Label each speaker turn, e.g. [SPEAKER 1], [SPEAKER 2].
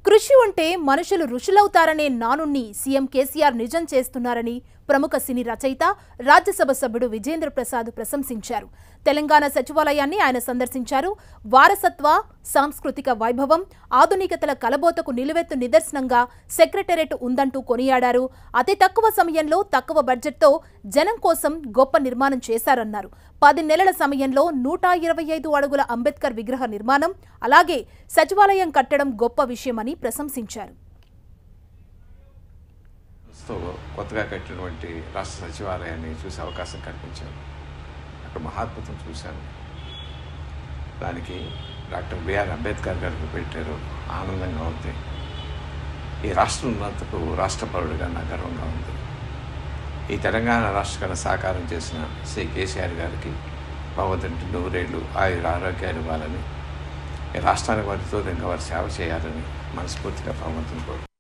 [SPEAKER 1] కృషి ఉంటే మనుషులు ఋషులవుతారనే నానుణ్ణి సీఎం కేసీఆర్ నిజం చేస్తున్నారని ప్రముఖ సినీ రచయిత రాజ్యసభ సభ్యుడు విజేంద్ర ప్రసాద్ ప్రశంసించారు తెలంగాణ సచివాలయాన్ని ఆయన సందర్శించారు వారసత్వ సాంస్కృతిక వైభవం ఆధునికతల కలబోతకు నిలువెత్తు నిదర్శనంగా సెక్రటరేట్ ఉందంటూ కొనియాడారు అతి తక్కువ సమయంలో తక్కువ బడ్జెట్తో జనం కోసం గొప్ప నిర్మాణం చేశారన్నారు పది నెలల సమయంలో నూట ఇరవై ఐదు అడుగుల అంబేద్కర్ విగ్రహ నిర్మాణం అలాగే సచివాలయం కట్టడం గొప్ప విషయమని ప్రశంసించారు
[SPEAKER 2] తో కొత్తగా కట్టినటువంటి రాష్ట్ర సచివాలయాన్ని చూసే అవకాశం కల్పించారు అక్కడ మహాద్భుతం చూశాను దానికి డాక్టర్ బిఆర్ అంబేద్కర్ గారికి పెట్టారు ఆనందంగా ఉంది ఈ రాష్ట్రం ఉన్నందుకు రాష్ట్ర పౌరుడిగా నాకు గర్వంగా ఉంది ఈ తెలంగాణ రాష్ట్రాన్ని సాకారం చేసిన శ్రీ కేసీఆర్ గారికి భగవంతుడి నూరేళ్లు ఆయుర ఆరోగ్యాలు ఇవ్వాలని ఈ రాష్ట్రానికి వారితో ఇంకా వారు సేవ చేయాలని మనస్ఫూర్తిగా భగవంతుని కోరు